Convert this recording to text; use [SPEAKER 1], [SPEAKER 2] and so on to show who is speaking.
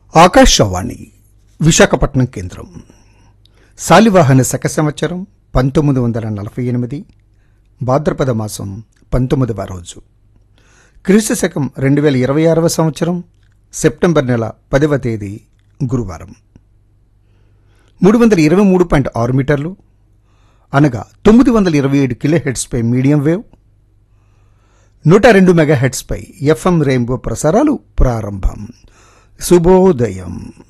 [SPEAKER 1] ఆకాశవాణి విశాఖపట్నం కేంద్రం శాలివాహన శక సంవత్సరం పంతొమ్మిది వందల నలభై ఎనిమిది భాద్రపద మాసం పంతొమ్మిదవ రోజు క్రీస్తు శకం రెండు వేల ఇరవై ఆరవ సంవత్సరం సెప్టెంబర్ నెల పదవ తేదీ గురువారం మూడు వందల ఇరవై మూడు పాయింట్ ఆరు మీటర్లు అనగా తొమ్మిది వందల ఇరవై ఏడు కిలో హెడ్స్పై మీడియం వేవ్ నూట రెండు మెగా హెడ్స్పై ఎఫ్ఎం రెయిన్బో ప్రసారాలు ప్రారంభం శుభోదయం